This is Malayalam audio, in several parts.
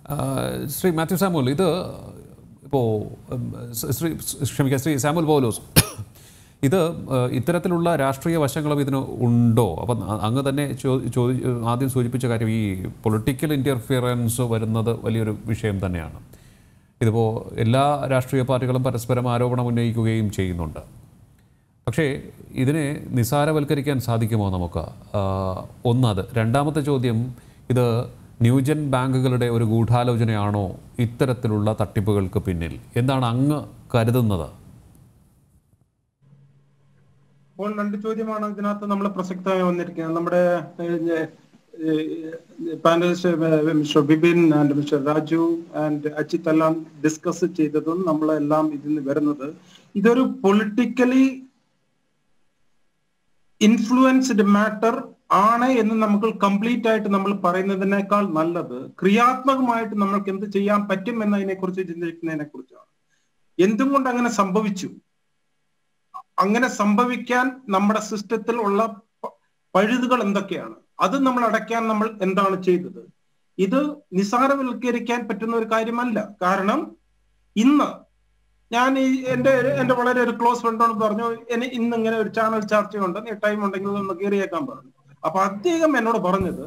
ആ, ശ്രീ മാത്യു സാമുൽ ഇത് ഇപ്പോൾ ശ്രീ ക്ഷമിക്കുക ശ്രീ സാമുൽ പൗലോസ് ഇത് ആ, ഇത്തരത്തിലുള്ള രാഷ്ട്രീയ വശങ്ങളും ഇതിന് ഉണ്ടോ അപ്പം അ- അങ്ങ് തന്നെ ചോ- ചോദി ആദ്യം സൂചിപ്പിച്ച കാര്യം ഈ പൊളിറ്റിക്കൽ ഇൻ്റർഫിയറൻസ് വരുന്നത് വലിയൊരു വിഷയം തന്നെയാണ് ഇതിപ്പോൾ എല്ലാ രാഷ്ട്രീയ പാർട്ടികളും പരസ്പരം ആരോപണം ഉന്നയിക്കുകയും ചെയ്യുന്നുണ്ട് പക്ഷേ ഇതിനെ നിസാരവൽക്കരിക്കാൻ സാധിക്കുമോ നമുക്ക് ആ, ഒന്നത് രണ്ടാമത്തെ ചോദ്യം ഇത് ന്യൂജൻ ബാങ്കുകളുടെ ഒരു ഗൂഢാലോചനയാണോ ഇത്തരത്തിലുള്ള തട്ടിപ്പുകൾക്ക് പിന്നിൽ എന്താണ് അങ്ങ് കരുതുന്നത് അപ്പോൾ രണ്ട് ചോദ്യമാണ് ഇതിനകത്ത് നമ്മൾ പ്രസക്തമായി വന്നിരിക്കുന്നത് നമ്മുടെ panelist mister Bibin and mister Raju and Ajith എല്ലാം ഡിസ്കസ് ചെയ്തതും നമ്മളെല്ലാം ഇതിന് വരുന്നത് ഇതൊരു പൊളിറ്റിക്കലി ഇൻഫ്ലുവൻസ്ഡ് മാറ്റർ ആണ് എന്ന് നമുക്ക് കംപ്ലീറ്റ് ആയിട്ട് നമ്മൾ പറയുന്നതിനേക്കാൾ നല്ലത് ക്രിയാത്മകമായിട്ട് നമ്മൾക്ക് എന്ത് ചെയ്യാൻ പറ്റും എന്നതിനെ കുറിച്ച് ചിന്തിക്കുന്നതിനെ കുറിച്ചാണ് എന്തുകൊണ്ട് അങ്ങനെ സംഭവിച്ചു അങ്ങനെ സംഭവിക്കാൻ നമ്മുടെ സിസ്റ്റത്തിൽ ഉള്ള പ- പഴുതുകൾ എന്തൊക്കെയാണ് അത് നമ്മൾ അടയ്ക്കാൻ നമ്മൾ എന്താണ് ചെയ്തത് ഇത് നിസാരവൽക്കരിക്കാൻ പറ്റുന്ന ഒരു കാര്യമല്ല കാരണം ഇന്ന് ഞാൻ ഈ എന്റെ എന്റെ വളരെ ഒരു ക്ലോസ് ഫ്രണ്ടോട് പറഞ്ഞു എന്നെ ഇന്ന് ഇങ്ങനെ ഒരു ചാനൽ ചർച്ചയുണ്ട് നീ ടൈം ഉണ്ടെങ്കിൽ ഒന്ന് കയറിയേക്കാൻ പറഞ്ഞു അപ്പൊ അദ്ദേഹം എന്നോട് പറഞ്ഞത്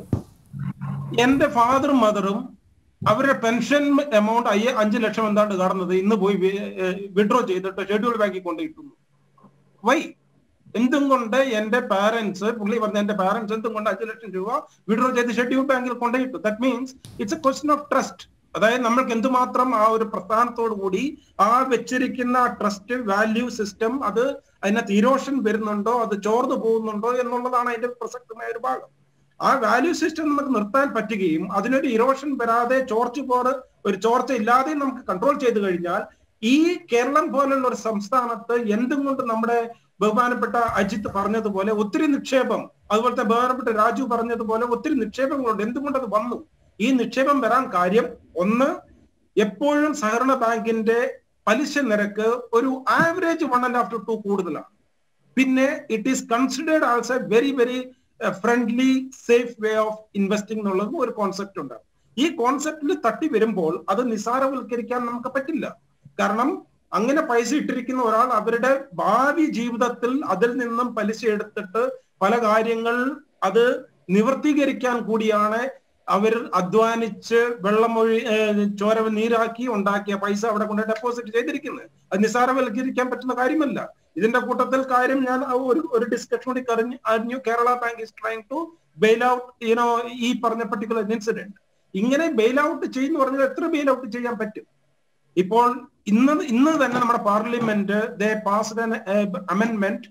എന്റെ ഫാദറും മദറും അവരുടെ പെൻഷൻ എമൗണ്ട് അയ്യ അഞ്ചു ലക്ഷം എന്താണ്ട് കടന്നത് ഇന്ന് പോയി വിഡ്രോ ചെയ്തിട്ട് ഷെഡ്യൂൾ ബാങ്കിൽ കൊണ്ടിട്ടുന്നു വൈ എന്തും കൊണ്ട് എന്റെ പാരന്റ്സ് പുള്ളി പറഞ്ഞ എന്റെ പാരന്റ്സ് എന്തും കൊണ്ട് അഞ്ചു ലക്ഷം രൂപ വിഡ്രോ ചെയ്ത് ഷെഡ്യൂൾ ബാങ്കിൽ കൊണ്ടുപോയിട്ടു that means it's a question of trust അതായത് നമ്മൾക്ക് എന്തുമാത്രം ആ ഒരു പ്രസ്ഥാനത്തോടു കൂടി ആ വെച്ചിരിക്കുന്ന ട്രസ്റ്റ് വാല്യൂ സിസ്റ്റം അത് അതിനകത്ത് ഇരോഷൻ വരുന്നുണ്ടോ അത് ചോർന്നു പോകുന്നുണ്ടോ എന്നുള്ളതാണ് അതിന്റെ പ്രസക്തമായ ഒരു ഭാഗം ആ വാല്യൂ സിസ്റ്റം നമുക്ക് നിർത്താൻ പറ്റുകയും അതിനൊരു ഇറോഷൻ വരാതെ ചോർച്ച പോറ് ഒരു ചോർച്ച ഇല്ലാതെ നമുക്ക് കൺട്രോൾ ചെയ്ത് കഴിഞ്ഞാൽ ഈ കേരളം പോലുള്ള ഒരു സംസ്ഥാനത്ത് എന്തും കൊണ്ട് നമ്മുടെ ബഹുമാനപ്പെട്ട അജിത്ത് പറഞ്ഞതുപോലെ ഒത്തിരി നിക്ഷേപം അതുപോലത്തെ ബഹുമാനപ്പെട്ട രാജു പറഞ്ഞതുപോലെ ഒത്തിരി നിക്ഷേപങ്ങളുണ്ട് എന്തുകൊണ്ട് അത് വന്നു ഈ നിക്ഷേപം വരാൻ കാര്യം ഒന്ന് എപ്പോഴും സഹകരണ ബാങ്കിന്റെ പലിശ നിരക്ക് ഒരു average one and half to two കൂടുതലാണ് പിന്നെ it is considered as a very very friendly safe way of investing എന്നുള്ളതും ഒരു കോൺസെപ്റ്റ് ഉണ്ട് ഈ കോൺസെപ്റ്റിൽ തട്ടി വരുമ്പോൾ അത് നിസാരവൽക്കരിക്കാൻ നമുക്ക് പറ്റില്ല കാരണം അങ്ങനെ പൈസ ഇട്ടിരിക്കുന്ന ഒരാൾ അവരുടെ ഭാവി ജീവിതത്തിൽ അതിൽ നിന്നും പലിശ എടുത്തിട്ട് പല കാര്യങ്ങൾ അത് നിവർത്തീകരിക്കാൻ കൂടിയാണ് അവർ അധ്വാനിച്ച് വെള്ളമൊഴി ഏഹ് ചോര നീരാക്കി ഉണ്ടാക്കിയ പൈസ അവിടെ കൊണ്ട് ഡെപ്പോസിറ്റ് ചെയ്തിരിക്കുന്നത് അത് നിസാരവൽക്കരിക്കാൻ പറ്റുന്ന കാര്യമല്ല ഇതിന്റെ കൂട്ടത്തിൽ കാര്യം ഞാൻ ആ ഒരു ഒരു ഡിസ്കഷൻ കൂടി കറിഞ്ഞു അറിഞ്ഞു Kerala bank is trying to bail out you know ഈ പറഞ്ഞ പർട്ടിക്കുലർ ഇൻസിഡന്റ് ഇങ്ങനെ ബെയിൽ ഔട്ട് ചെയ്യുന്ന പറഞ്ഞാൽ എത്ര ബെയിൽ ഔട്ട് ചെയ്യാൻ പറ്റും ഇപ്പോൾ ഇന്ന് ഇന്ന് തന്നെ നമ്മുടെ parliament they passed amendment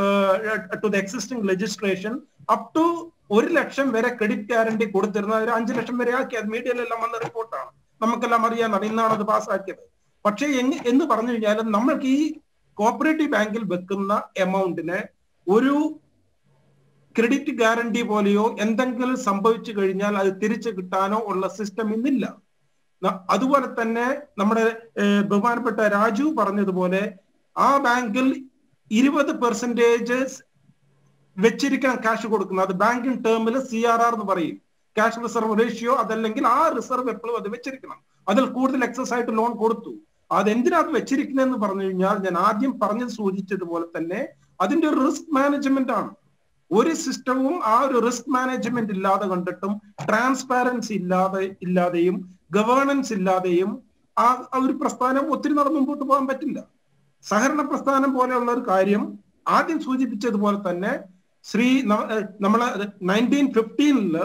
to the existing legislation up to ഒരു ലക്ഷം വരെ ക്രെഡിറ്റ് ഗ്യാരണ്ടി കൊടുത്തിരുന്ന ഒരു അഞ്ചു ലക്ഷം വരെ ആക്കി അത് മീഡിയയിലെല്ലാം വന്ന റിപ്പോർട്ടാണ് നമുക്കെല്ലാം അറിയാനാണ് ഇന്നാണ് അത് പാസ്സാക്കിയത് പക്ഷേ എങ് എന്ന് പറഞ്ഞു കഴിഞ്ഞാൽ നമ്മൾക്ക് ഈ കോപ്പറേറ്റീവ് ബാങ്കിൽ വെക്കുന്ന എമൗണ്ടിന് ഒരു ക്രെഡിറ്റ് ഗ്യാരണ്ടി പോലെയോ എന്തെങ്കിലും സംഭവിച്ചു കഴിഞ്ഞാൽ അത് തിരിച്ചു കിട്ടാനോ ഉള്ള സിസ്റ്റം ഇന്നില്ല ന- അതുപോലെ തന്നെ നമ്മുടെ ഏഹ്, ബഹുമാനപ്പെട്ട രാജു പറഞ്ഞതുപോലെ ആ ബാങ്കിൽ ഇരുപത് പെർസെന്റേജ് വെച്ചിരിക്കാൻ ക്യാഷ് കൊടുക്കുന്നത് അത് ബാങ്കിങ് ടേമിൽ സി ആർ ആർ എന്ന് പറയും ക്യാഷ് റിസർവ് റേഷ്യോ അതല്ലെങ്കിൽ ആ റിസർവ് എപ്പോഴും അത് വെച്ചിരിക്കണം അതിൽ കൂടുതൽ എക്സസ് ആയിട്ട് ലോൺ കൊടുത്തു അതെന്തിനാ അത് വെച്ചിരിക്കുന്നതെന്ന് പറഞ്ഞു കഴിഞ്ഞാൽ ഞാൻ ആദ്യം പറഞ്ഞത് സൂചിച്ചതുപോലെ തന്നെ അതിന്റെ ഒരു റിസ്ക് മാനേജ്മെന്റ് ആണ് ഒരു സിസ്റ്റവും ആ ഒരു റിസ്ക് മാനേജ്മെന്റ് ഇല്ലാതെ കണ്ടിട്ടും ട്രാൻസ്പാരൻസി ഇല്ലാതെ ഇല്ലാതെയും ഗവേണൻസ് ഇല്ലാതെയും ആ ആ ഒരു പ്രസ്ഥാനം ഒത്തിരി നാൾ മുമ്പോട്ട് പോകാൻ പറ്റില്ല സഹകരണ പ്രസ്ഥാനം പോലെയുള്ള ഒരു കാര്യം ആദ്യം സൂചിപ്പിച്ചതുപോലെ തന്നെ ശ്രീ ന- ഏഹ് നമ്മളെ നയൻറ്റീൻ ഫിഫ്റ്റീനില്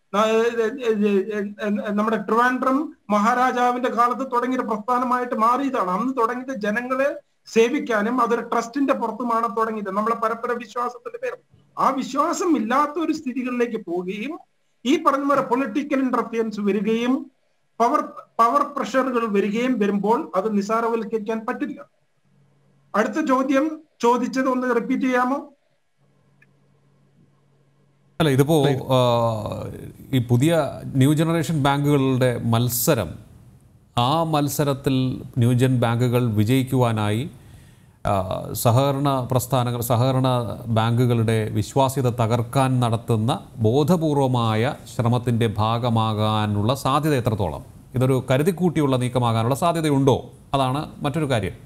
നമ്മുടെ ട്രിവാൻഡ്രം മഹാരാജാവിന്റെ കാലത്ത് തുടങ്ങിയ ഒരു പ്രസ്ഥാനമായിട്ട് മാറിയതാണ് അന്ന് തുടങ്ങിയത് ജനങ്ങളെ സേവിക്കാനും അതൊരു ട്രസ്റ്റിന്റെ പുറത്തുമാണ് തുടങ്ങിയത് നമ്മളെ പരപ്പര വിശ്വാസത്തിന്റെ പേര് ആ വിശ്വാസം ഇല്ലാത്ത ഒരു സ്ഥിതികളിലേക്ക് പോവുകയും ഈ പറഞ്ഞ പോലെ പൊളിറ്റിക്കൽ ഇന്റർഫിയൻസ് വരികയും പവർ പവർ പ്രഷറുകൾ വരികയും വരുമ്പോൾ അത് നിസാരവൽക്കരിക്കാൻ പറ്റില്ല അടുത്ത ചോദ്യം ചോദിച്ചത് ഒന്ന് റിപ്പീറ്റ് ചെയ്യാമോ അല്ല ഇതിപ്പോൾ ഈ പുതിയ ന്യൂ ജനറേഷൻ ബാങ്കുകളുടെ മത്സരം ആ മത്സരത്തിൽ ന്യൂജൻ ബാങ്കുകൾ വിജയിക്കുവാനായി ആ, സഹകരണ പ്രസ്ഥാനങ്ങൾ സഹകരണ ബാങ്കുകളുടെ വിശ്വാസ്യത തകർക്കാൻ നടത്തുന്ന ബോധപൂർവമായ ശ്രമത്തിൻ്റെ ഭാഗമാകാനുള്ള സാധ്യത എത്രത്തോളം ഇതൊരു കരുതിക്കൂട്ടിയുള്ള നീക്കമാകാനുള്ള സാധ്യതയുണ്ടോ അതാണ് മറ്റൊരു കാര്യം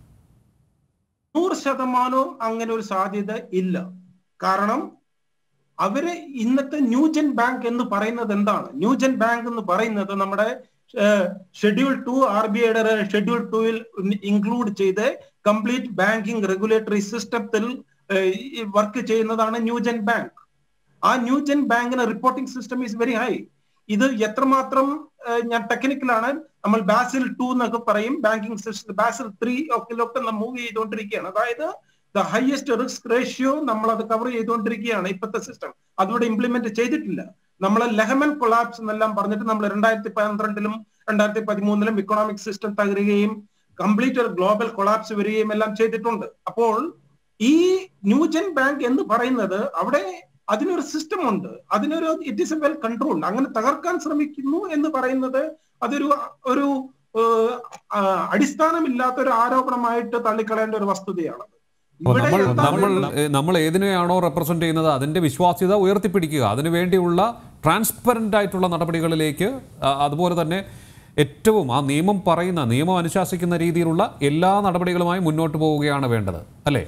നൂറ് ശതമാനവും അങ്ങനെ ഒരു സാധ്യത ഇല്ല കാരണം അവര് ഇന്നത്തെ ന്യൂജൻ ബാങ്ക് എന്ന് പറയുന്നത് എന്താണ് ന്യൂജൻ ബാങ്ക് എന്ന് പറയുന്നത് നമ്മുടെ ഷെഡ്യൂൾ ടു ആർ ബി ഐയുടെ ഷെഡ്യൂൾ ടുവിൽ ഇൻക്ലൂഡ് ചെയ്ത് കംപ്ലീറ്റ് ബാങ്കിങ് റെഗുലേറ്ററി സിസ്റ്റത്തിൽ വർക്ക് ചെയ്യുന്നതാണ് ന്യൂജൻ ബാങ്ക് ആ ന്യൂജൻ ബാങ്കിന് reporting system is very high ഇത് എത്രമാത്രം ഏഹ്, ഞാൻ ടെക്നിക്കലാണ് നമ്മൾ ബാസിൽ ടു എന്നൊക്കെ പറയും ബാങ്കിങ് സിസ്റ്റം ബാസിൽ ത്രീ ഒക്കെ മൂവ് ചെയ്തുകൊണ്ടിരിക്കുകയാണ് അതായത് ദ ഹയസ്റ്റ് റിസ്ക് റേഷ്യോ നമ്മൾ അത് കവർ ചെയ്തുകൊണ്ടിരിക്കുകയാണ് ഇപ്പോഴത്തെ സിസ്റ്റം അതിവിടെ ഇംപ്ലിമെന്റ് ചെയ്തിട്ടില്ല നമ്മൾ ലെഹമൻ കൊളാപ്സ് എന്നെല്ലാം പറഞ്ഞിട്ട് നമ്മൾ രണ്ടായിരത്തി പന്ത്രണ്ടിലും രണ്ടായിരത്തി പതിമൂന്നിലും ഇക്കണോമിക് സിസ്റ്റം തകരുകയും കംപ്ലീറ്റ് ഒരു ഗ്ലോബൽ കൊളാപ്സ് വരികയും എല്ലാം ചെയ്തിട്ടുണ്ട് അപ്പോൾ ഈ ന്യൂജൻ ബാങ്ക് എന്ന് പറയുന്നത് അവിടെ അതിനൊരു സിസ്റ്റം ഉണ്ട് അതിനൊരു it is a well control അങ്ങനെ തകർക്കാൻ ശ്രമിക്കുന്നു എന്ന് പറയുന്നത് അതൊരു ഒരു ഏഹ്, ആ, അടിസ്ഥാനമില്ലാത്ത ഒരു ആരോപണമായിട്ട് തള്ളിക്കളയേണ്ട ഒരു വസ്തുതയാണ് അപ്പോൾ നമ്മൾ എന്താ നമ്മൾ വേണ്ടത്? ഏഹ്, നമ്മൾ ഏതിനെയാണോ റെപ്രസെന്റ് ചെയ്യുന്നത് അതിന്റെ വിശ്വാസ്യത ഉയർത്തിപ്പിടിക്കുക അതിനുവേണ്ടിയുള്ള ട്രാൻസ്പെറന്റ് ആയിട്ടുള്ള നടപടികളിലേക്ക് ആ, അതുപോലെ തന്നെ ഏറ്റവും ആ നിയമം പറയുന്ന നിയമം അനുശാസിക്കുന്ന രീതിയിലുള്ള എല്ലാ നടപടികളുമായി മുന്നോട്ട് പോവുകയാണ് വേണ്ടത് അല്ലേ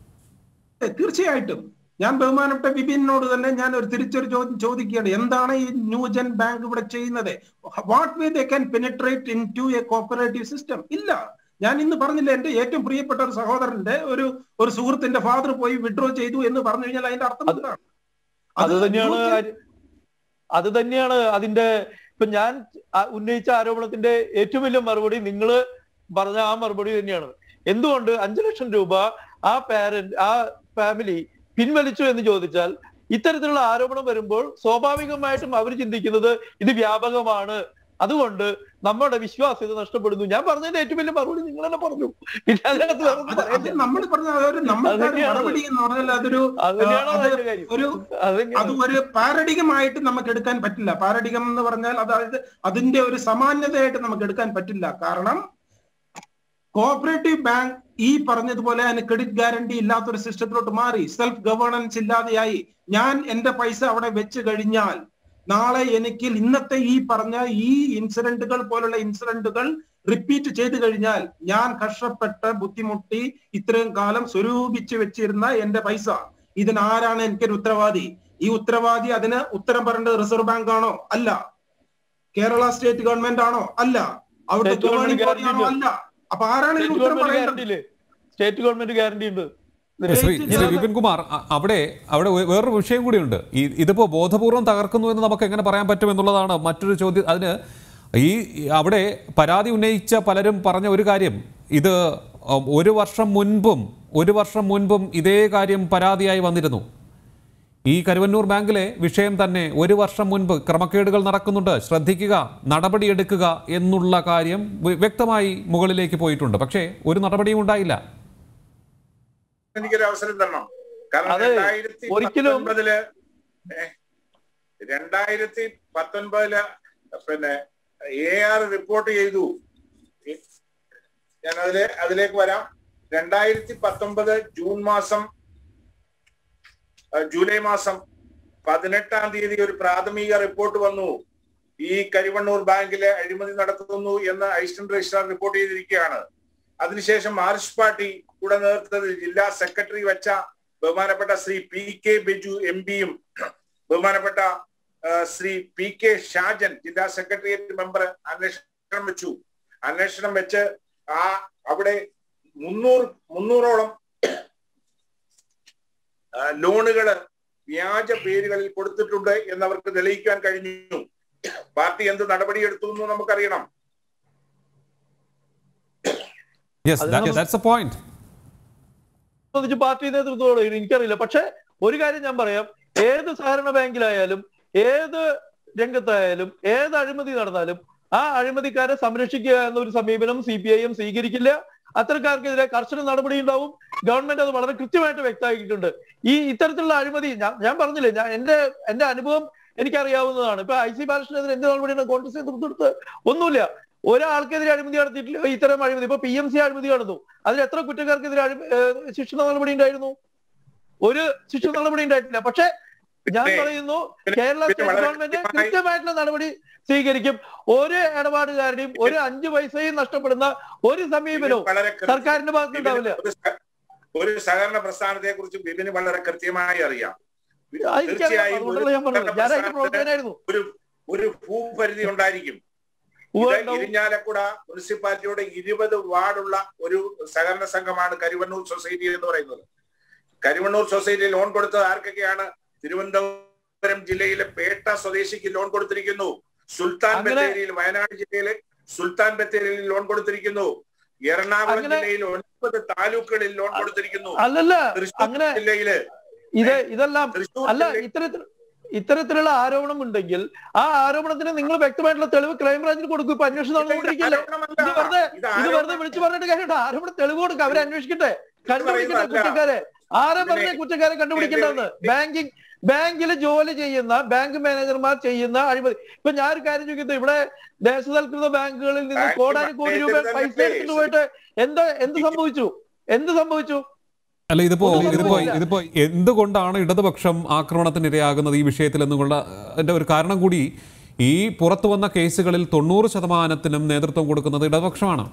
ഏ, തീർച്ചയായിട്ടും ഞാൻ ബഹുമാനപ്പെട്ട വിപിനോട് തന്നെ ഞാൻ ഒരു തിരിച്ചൊരു ചോദ്യം ചോദിക്കുകയാണ് എന്താണ് ഈ ന്യൂജൻ ബാങ്ക് ഇവിടെ ചെയ്യുന്നത് what way they can penetrate into a cooperative system ഇല്ല ഞാൻ ഇന്ന് പറഞ്ഞില്ല എന്റെ ഏറ്റവും പ്രിയപ്പെട്ട ഒരു സഹോദരന്റെ ഒരു ഒരു സുഹൃത്തിന്റെ ഫാദർ പോയി വിഡ്രോ ചെയ്തു എന്ന് പറഞ്ഞു കഴിഞ്ഞാൽ അതിന്റെ അർത്ഥം അത് എന്താണ് അത് തന്നെയാണ് ന്യൂജൻ- കാര്യം. അത് തന്നെയാണ് അതിന്റെ ഇപ്പൊ ഞാൻ ആ- ഉന്നയിച്ച ആരോപണത്തിന്റെ ഏറ്റവും വലിയ മറുപടി നിങ്ങൾ പറഞ്ഞ ആ മറുപടി തന്നെയാണ് എന്തുകൊണ്ട് അഞ്ചു ലക്ഷം രൂപ ആ പാരന്റ് ആ ഫാമിലി പിൻവലിച്ചു എന്ന് ചോദിച്ചാൽ ഇത്തരത്തിലുള്ള ആരോപണം വരുമ്പോൾ സ്വാഭാവികമായിട്ടും അവർ ചിന്തിക്കുന്നത് ഇത് വ്യാപകമാണ് അതുകൊണ്ട് നമ്മുടെ വിശ്വാസ്യത നഷ്ടപ്പെടുന്നു ഞാൻ പറഞ്ഞതിന്റെ ഏറ്റവും വലിയ മറുപടി നിങ്ങൾ തന്നെ പറഞ്ഞു പിന്നെ അതിനകത്ത് വേറെ ഒന്നും അത് അത് പറയാനില്ല. നമ്മൾ പറഞ്ഞ അതൊരു നമ്മളുടെ തന്നെയാണ്. മറുപടി എന്ന് പറഞ്ഞാൽ അതൊരു അത് തന്നെയാണ് അത് അതിന്റെ കാര്യം ഒരു അത് തന്നെയാണ്. അത് ഒരു പാരഡികമായിട്ട് നമുക്ക് എടുക്കാൻ പറ്റില്ല പാരഡികം എന്ന് പറഞ്ഞാൽ അതായത് അതിന്റെ ഒരു സമാന്യതയായിട്ട് നമുക്ക് എടുക്കാൻ പറ്റില്ല കാരണം കോഓപ്പറേറ്റീവ് ബാങ്ക് ഈ പറഞ്ഞതുപോലെ അതിന് ക്രെഡിറ്റ് ഗ്യാരണ്ടി ഇല്ലാത്ത ഒരു സിസ്റ്റത്തിലോട്ട് മാറി സെൽഫ് ഗവേണൻസ് ഇല്ലാതെയായി ഞാൻ എന്റെ പൈസ അവിടെ വെച്ച് കഴിഞ്ഞാൽ നാളെ എനിക്ക് ഇന്നത്തെ ഈ പറഞ്ഞ ഈ ഇൻസിഡന്റുകൾ പോലുള്ള ഇൻസിഡന്റുകൾ റിപ്പീറ്റ് ചെയ്തു കഴിഞ്ഞാൽ ഞാൻ കഷ്ടപ്പെട്ട് ബുദ്ധിമുട്ടി ഇത്രയും കാലം സ്വരൂപിച്ച് വെച്ചിരുന്ന എന്റെ പൈസ ഇതിനാരാണ് എനിക്കൊരു ഉത്തരവാദി ഈ ഉത്തരവാദി അതിന് ഉത്തരം പറയേണ്ടത് റിസർവ് ബാങ്ക് ആണോ അല്ല കേരള സ്റ്റേറ്റ് ഗവൺമെന്റ് ആണോ അല്ല അവിടുത്തെ State government ഗവേണിംഗ് ബോഡി ആണോ guarantee അല്ല അപ്പൊ ആരാണ് ഇതിന് സ്റ്റേറ്റ് ഉത്തരം ഗവൺമെന്റ് പറയേണ്ടത് ഗ്യാരണ്ടി ഇല്ലേ സ്റ്റേറ്റ് ഗവൺമെന്റ് ഗ്യാരണ്ടി ഉണ്ട് ശ്രീ ശ്രീ വിപിൻ കുമാർ അ- അവിടെ അവിടെ വേ- വേറൊരു വിഷയം കൂടിയുണ്ട് ഈ ഇതിപ്പോ ബോധപൂർവം തകർക്കുന്നു എന്ന് നമുക്ക് എങ്ങനെ പറയാൻ പറ്റും എന്നുള്ളതാണ് മറ്റൊരു ചോദ്യം അതിന് ഈ ഈ അവിടെ പരാതി ഉന്നയിച്ച പലരും പറഞ്ഞ ഒരു കാര്യം ഇത് ഉം, ഒരു വർഷം മുൻപും ഒരു വർഷം മുൻപും ഇതേ കാര്യം പരാതിയായി വന്നിരുന്നു ഈ കരുവന്നൂർ ബാങ്കിലെ വിഷയം തന്നെ ഒരു വർഷം മുൻപ് ക്രമക്കേടുകൾ നടക്കുന്നുണ്ട് ശ്രദ്ധിക്കുക നടപടിയെടുക്കുക എന്നുള്ള കാര്യം വ്യ- വ്യക്തമായി മുകളിലേക്ക് പോയിട്ടുണ്ട് പക്ഷേ ഒരു നടപടിയും ഉണ്ടായില്ല എനിക്കൊരു അവസരം തരണം കാരണം അതെ, രണ്ടായിരത്തി ഒരിക്കലും- പത്തൊൻപതില് ഏ, രണ്ടായിരത്തി പത്തൊൻപതില് പിന്നെ എ ആർ റിപ്പോർട്ട് ചെയ്തു ഈ- ഞാൻ അതിലെ അതിലേക്ക് വരാം രണ്ടായിരത്തി പത്തൊമ്പത് ജൂൺ മാസം ആ, ജൂലൈ മാസം പതിനെട്ടാം തീയതി ഒരു പ്രാഥമിക റിപ്പോർട്ട് വന്നു ഈ കരിവണ്ണൂർ ബാങ്കിലെ അഴിമതി നടത്തുന്നു എന്ന് അസിസ്റ്റന്റ് രജിസ്ട്രാർ റിപ്പോർട്ട് ചെയ്തിരിക്കുകയാണ് അതിനുശേഷം മാർക്സ് പാർട്ടി കൂടെ നേതൃത്വത്തിൽ ജില്ലാ സെക്രട്ടറി വെച്ച ബഹുമാനപ്പെട്ട Shri P K Biju M പിയും ബഹുമാനപ്പെട്ട ആ, ശ്രീ പി കെ ഷാജൻ ജില്ലാ സെക്രട്ടേറിയറ്റ് മെമ്പർ അന്വേഷണം വെച്ചു അന്വേഷണം വെച്ച് ആ അവിടെ മുന്നൂറ് മുന്നൂറോളം ആ, ലോണുകള് വ്യാജ പേരുകളിൽ കൊടുത്തിട്ടുണ്ട് എന്നവർക്ക് തെളിയിക്കാൻ കഴിഞ്ഞു പാർട്ടി എന്ത് നടപടിയെടുത്തു എന്ന് നമുക്കറിയണം യെസ് ദാറ്റ്സ് എ പോയിന്റ് സംബന്ധിച്ച് പാർട്ടി നേതൃത്വത്തോട് എനിക്കറിയില്ല പക്ഷെ ഒരു കാര്യം ഞാൻ പറയാം ഏത് സഹകരണ ബാങ്കിലായാലും ഏത് രംഗത്തായാലും ഏത് അഴിമതി നടന്നാലും ആ അഴിമതിക്കാരെ സംരക്ഷിക്കുക എന്നൊരു സമീപനം സി പി ഐ എം സ്വീകരിക്കില്ല അത്തരക്കാർക്കെതിരെ കർശന നടപടി ഉണ്ടാവും ഗവൺമെന്റ് അത് വളരെ കൃത്യമായിട്ട് വ്യക്തമാക്കിയിട്ടുണ്ട് ഈ ഇത്തരത്തിലുള്ള അഴിമതി ഞാൻ ഞാൻ പറഞ്ഞില്ലേ ഞാൻ എന്റെ എന്റെ അനുഭവം എനിക്കറിയാവുന്നതാണ് ഇപ്പൊ ഐ സി ബാലകൃഷ്ണനെതിരെ എന്ത് നടപടിയാണ് കോൺഗ്രസ് നേതൃത്വം എടുത്ത് ഒന്നുമില്ല ഒരാൾക്കെതിരെ അഴിമതി നടത്തിയിട്ടില്ല ഇത്തരം അഴിമതി ഇപ്പൊ പി എം സി അഴിമതി നടന്നു അതിൽ എത്ര കുറ്റക്കാർക്കെതിരെ അഴി- ഏഹ് ശിക്ഷണ നടപടി ഉണ്ടായിരുന്നു ഒരു ശിക്ഷ നടപടി ഉണ്ടായിട്ടില്ല പക്ഷെ ഞാൻ പിന്നെ- പറയുന്നു പിന്നെ- കേരള പിന്നെ സ്റ്റേറ്റ് വളരെ ഗവൺമെന്റ് കൃത്യമായി- കൃത്യമായിട്ടുള്ള നടപടി സ്വീകരിക്കും ഒരു ഇടപാടുകാരുടെയും ഒരു അഞ്ചു പൈസയും നഷ്ടപ്പെടുന്ന ഒരു സമീപനവും വളരെ കൃത്യ- സർക്കാരിന്റെ ഭാഗത്ത് ഉണ്ടാവില്ല ഒരു സ- ഒരു സഹകരണ പ്രസ്ഥാനത്തെ കുറിച്ച് ബിബിന് വളരെ കൃത്യമായി അറിയാം എനിക്കറിയാം തീർച്ചയായും ഒരു അതുകൊണ്ടല്ല ഞാൻ പറഞ്ഞത് ഞാൻ അതിന്റെ പ്രസ്ഥാനത്തിന് പ്രവർത്തകനായിരുന്നു ഒരു ഒരു ഭൂപരിധി ഉണ്ടായിരിക്കും ഉവ്വ് ഇത് ഉണ്ടാവും. ഇരിഞ്ഞാലക്കുട മുനിസിപ്പാലിറ്റിയുടെ ഇരുപത് വാർഡുള്ള ഒരു സഹകരണ സംഘമാണ് കരുവണ്ണൂർ സൊസൈറ്റി എന്ന് പറയുന്നത് കരുവണ്ണൂർ സൊസൈറ്റി ലോൺ കൊടുത്തത് ആർക്കൊക്കെയാണ് തിരുവനന്തപുരം ജില്ലയിലെ പേട്ട സ്വദേശിക്ക് ലോൺ കൊടുത്തിരിക്കുന്നു സുൽത്താൻ അങ്ങനെ- ബത്തേരിയിൽ വയനാട് ജില്ലയിലെ സുൽത്താൻ ബത്തേരിയിൽ ലോൺ കൊടുത്തിരിക്കുന്നു എറണാകുളം അങ്ങനെ- ജില്ലയിൽ ഒൻപത് താലൂക്കുകളിൽ ലോൺ കൊടുത്തിരിക്കുന്നു അല്ലല്ല തൃശൂർ അങ്ങനെ ജില്ലയില് ഇത് ഇതെല്ലാം തൃശൂർ അല്ല ജില്ലയിൽ ഇത്തരത്തിൽ ഇത്തരത്തിലുള്ള ആരോപണം ഉണ്ടെങ്കിൽ ആ ആരോപണത്തിന് നിങ്ങൾ വ്യക്തമായിട്ടുള്ള തെളിവ് ക്രൈംബ്രാഞ്ചിന് കൊടുക്കും ഇപ്പൊ അന്വേഷണം നടന്നുകൊണ്ടിരിക്കില്ലേ ആരോപണമല്ല. ഇത് വെറുതെ ഇത് ഇത് ആരോപണം- വെറുതെ വിളിച്ചു പറഞ്ഞിട്ട് കാര്യമുണ്ട് ആരോപണം തെളിവ് കൊടുക്കുക അവരെ അന്വേഷിക്കട്ടെ കണ്ടുപിടിക്കട്ടെ പറയുന്നതല്ല. കുറ്റക്കാരെ ആരെ പറഞ്ഞ ഇതിനെ- കുറ്റക്കാരെ കണ്ടുപിടിക്കേണ്ടതെന്ന് ബാങ്കിങ് ബാങ്കിൽ ജോലി ചെയ്യുന്ന ബാങ്ക് മാനേജർമാർ ചെയ്യുന്ന അഴിമതി ഇപ്പൊ ഞാൻ ഒരു കാര്യം ചോദിക്കുന്നത് ഇവിടെ ദേശസൽകൃത ബാങ്കുകളിൽ നിന്ന് ബാങ്ക് കോടാനുകോടി രൂപ മാനേജർ പൈസ തന്നെ എടുത്തിട്ട് പോയിട്ട് എന്താ എന്ത് സംഭവിച്ചു എന്ത് സംഭവിച്ചു അല്ല ഇതിപ്പോ ഒന്നും ഇതിപ്പോ സംഭവിച്ചില്ല. ഇതിപ്പോ എന്തുകൊണ്ടാണ് ഇടതുപക്ഷം ആക്രമണത്തിന് ഇരയാകുന്നത് ഈ വിഷയത്തിൽ എന്നുള്ള അതിന്റെ ഒരു കാരണം കൂടി ഈ പുറത്തു വന്ന കേസുകളിൽ തൊണ്ണൂറ് ശതമാനത്തിനും നേതൃത്വം കൊടുക്കുന്നത് ഇടതുപക്ഷമാണ്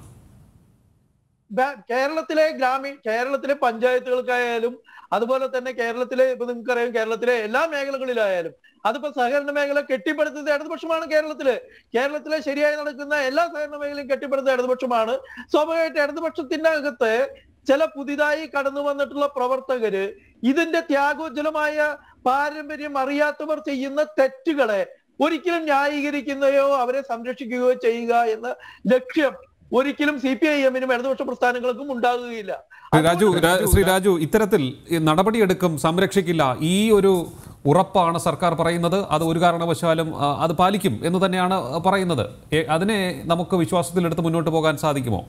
ബാ- കേരളത്തിലെ ഗ്രാമീണ കേരളത്തിലെ പഞ്ചായത്തുകൾക്കായാലും അതുപോലെ തന്നെ കേരളത്തിലെ ഇപ്പൊ നിങ്ങൾക്കറിയാം കേരളത്തിലെ എല്ലാ മേഖലകളിലായാലും അതിപ്പോ സഹകരണ മേഖല കെട്ടിപ്പടുത്തത് ഇടതുപക്ഷമാണ് കേരളത്തില് കേരളത്തിലെ ശരിയായി നടക്കുന്ന എല്ലാ സഹകരണ മേഖലയും കെട്ടിപ്പടുത്ത ഇടതുപക്ഷമാണ് സ്വാഭാവികമായിട്ട് ഇടതുപക്ഷത്തിന്റെ അകത്ത് ചില പുതിയതായി കടന്നു വന്നിട്ടുള്ള പ്രവർത്തകര് ഇതിന്റെ ത്യാഗോജ്വലമായ പാരമ്പര്യം അറിയാത്തവർ ചെയ്യുന്ന തെറ്റുകളെ ഒരിക്കലും ന്യായീകരിക്കുകയോ അവരെ സംരക്ഷിക്കുകയോ ചെയ്യുക എന്ന ലക്ഷ്യം ഒരിക്കലും സി പി ഐ എമ്മിനും ഇടതുപക്ഷ പ്രസ്ഥാനങ്ങൾക്കും ഉണ്ടാകുകയില്ല ശ്രീ രാജു രാ- ശ്രീ രാജു ഇത്തരത്തിൽ ഈ നടപടിയെടുക്കും സംരക്ഷിക്കില്ല ഈ ഒരു ഉറപ്പാണ് സർക്കാർ പറയുന്നത് അത് ഒരു കാരണവശാലും ആ, അത് പാലിക്കും എന്ന് തന്നെയാണ് പറയുന്നത് ഏ, അതിനെ നമുക്ക് വിശ്വാസത്തിലെടുത്ത് മുന്നോട്ട് പോകാൻ സാധിക്കുമോ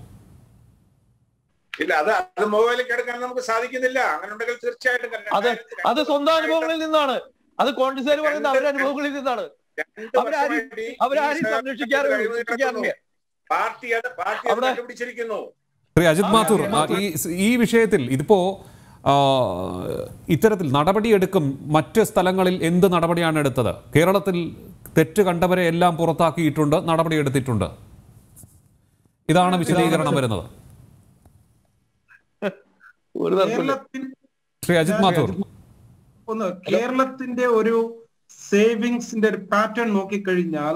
ഇല്ല അത് അത് മുകളിലേക്ക് എടുക്കാൻ നമുക്ക് സാധിക്കുന്നില്ല അങ്ങനെ ഉണ്ടെങ്കിൽ തീർച്ചയായിട്ടും അത് അത് സ്വന്തം അനുഭവങ്ങളിൽ നിന്നാണ് അത് കോൺഗ്രസ്സുകാർ പറയുന്ന അവരുടെ അനുഭവങ്ങളിൽ നിന്നാണ് രണ്ട് അവരാരും- വർഷമായിട്ട് ഈ അവരാരും സഹകരണ സംരക്ഷിക്കാറില്ല, കഴിവ് സംരക്ഷിക്കാറില്ല. പാർട്ടി അത് പാർട്ടി അത് അവിടെ- കണ്ടുപിടിച്ചിരിക്കുന്നു ശ്രീ അജിത് മാത്തൂർ ആ, ഈ ഈ വിഷയത്തിൽ ഇതിപ്പോ ആ, ഇത്തരത്തിൽ നടപടിയെടുക്കും മറ്റ് സ്ഥലങ്ങളിൽ എന്ത് നടപടിയാണ് എടുത്തത് കേരളത്തിൽ തെറ്റ് കണ്ടവരെ എല്ലാം പുറത്താക്കിയിട്ടുണ്ട് നടപടിയെടുത്തിട്ടുണ്ട് ഇതാണ് വിശദീകരണം വരുന്നത് ഒരു തരത്തില് കേരളത്തിൽ ശ്രീ അജിത് മാത്തൂർ ഒന്ന് കേരളത്തിന്റെ ഒരു സേവിങ്സിന്റെ ഒരു പാറ്റേൺ നോക്കിക്കഴിഞ്ഞാൽ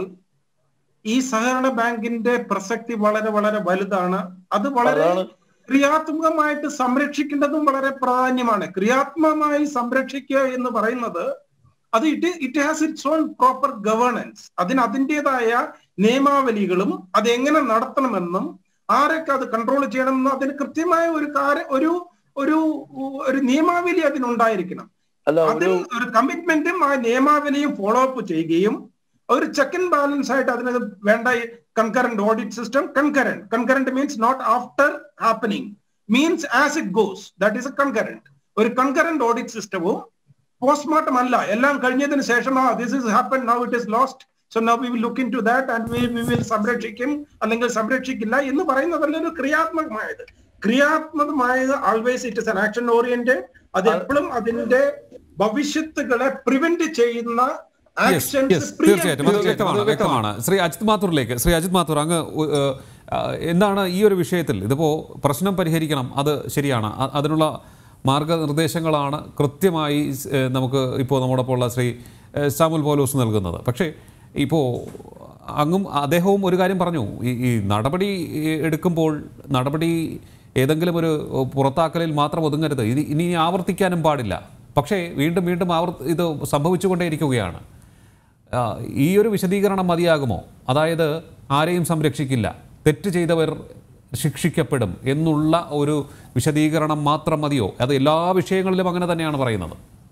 ഈ സഹകരണ ബാങ്കിന്റെ പ്രസക്തി വളരെ വളരെ വലുതാണ് അത് വളരെ അതാണ്. ക്രിയാത്മകമായിട്ട് സംരക്ഷിക്കേണ്ടതും വളരെ പ്രാധാന്യമാണ് ക്രിയാത്മകമായി സംരക്ഷിക്കുക എന്ന് പറയുന്നത് അത് it it has its own proper governance അതിന് അതിൻ്റെതായ നിയമാവലികളും അത് എങ്ങനെ നടത്തണമെന്നും ആരൊക്കെ അത് കൺട്രോൾ ചെയ്യണമെന്നും അതിന് കൃത്യമായ ഒരു കാര്യ ഒരു ഒരു ഒരു നിയമാവലി അതിനുണ്ടായിരിക്കണം അല്ല അതിൽ ഒരു ഒരു കമ്മിറ്റ്മെന്റും ആ നിയമാവലിയും ഫോളോ അപ്പ് ചെയ്യുകയും ഒരു ചെക്ക് ആൻഡ് ബാലൻസ് ആയിട്ട് അതിന് വേണ്ട concurrent audit system concurrent concurrent means not after happening means as it goes that is a concurrent ഒരു കൺകറന്റ് ഓഡിറ്റ് സിസ്റ്റവും പോസ്റ്റ്മോർട്ടം അല്ല എല്ലാം കഴിഞ്ഞതിന് ശേഷം ആ this is happen now it is lost so now we will look into that and we we will സംരക്ഷിക്കും അല്ലെങ്കിൽ സംരക്ഷിക്കില്ല എന്ന് പറയുന്നതല്ല ഒരു ക്രിയാത്മകമായത് ക്രിയാത്മകമായത് always it is an action oriented അത് എപ്പോഴും അതിന്റെ ഭവിഷ്യത്തുകളെ പ്രിവെന്റ് ചെയ്യുന്ന Yes, actions yes, pre- തീർച്ചയായിട്ടും അത് വ്യക്തമാണ് വ്യക്തമാണ് ശ്രീ അജിത് മാത്തൂറിലേക്ക് ശ്രീ അജിത് മാത്തൂർ അങ്ങ് ഉ- ഏഹ്, ആ, എന്താണ് ഈ ഒരു വിഷയത്തിൽ ഇതിപ്പോ പ്രശ്നം പരിഹരിക്കണം അത് ശരിയാണ് അ- അതിനുള്ള മാർഗനിർദ്ദേശങ്ങളാണ് കൃത്യമായി സ്- ഏഹ്, നമുക്ക് ഇപ്പോൾ നമ്മോടൊപ്പം ഉള്ള ശ്രീ ഏഹ്, സാമുൽ പോലോസ് നൽകുന്നത് പക്ഷേ ഇപ്പോൾ അങ്ങും അദ്ദേഹവും ഒരു കാര്യം പറഞ്ഞു ഈ ഈ നടപടി ഏഹ്, എടുക്കുമ്പോൾ നടപടി ഏതെങ്കിലും ഒരു ഏഹ്, പുറത്താക്കലിൽ മാത്രം ഒതുങ്ങരുത് ഇനി ഇനി ആവർത്തിക്കാനും പാടില്ല പക്ഷേ വീണ്ടും വീണ്ടും ആവർ ഇത് സംഭവിച്ചുകൊണ്ടേയിരിക്കുകയാണ് ആ, ഈ ഒരു വിശദീകരണം മതിയാകുമോ അതായത് ആരെയും സംരക്ഷിക്കില്ല തെറ്റ് ചെയ്തവർ ശിക്ഷിക്കപ്പെടും എന്നുള്ള ഒരു വിശദീകരണം മാത്രം മതിയോ അത് എല്ലാ വിഷയങ്ങളിലും അങ്ങനെ തന്നെയാണ് പറയുന്നത്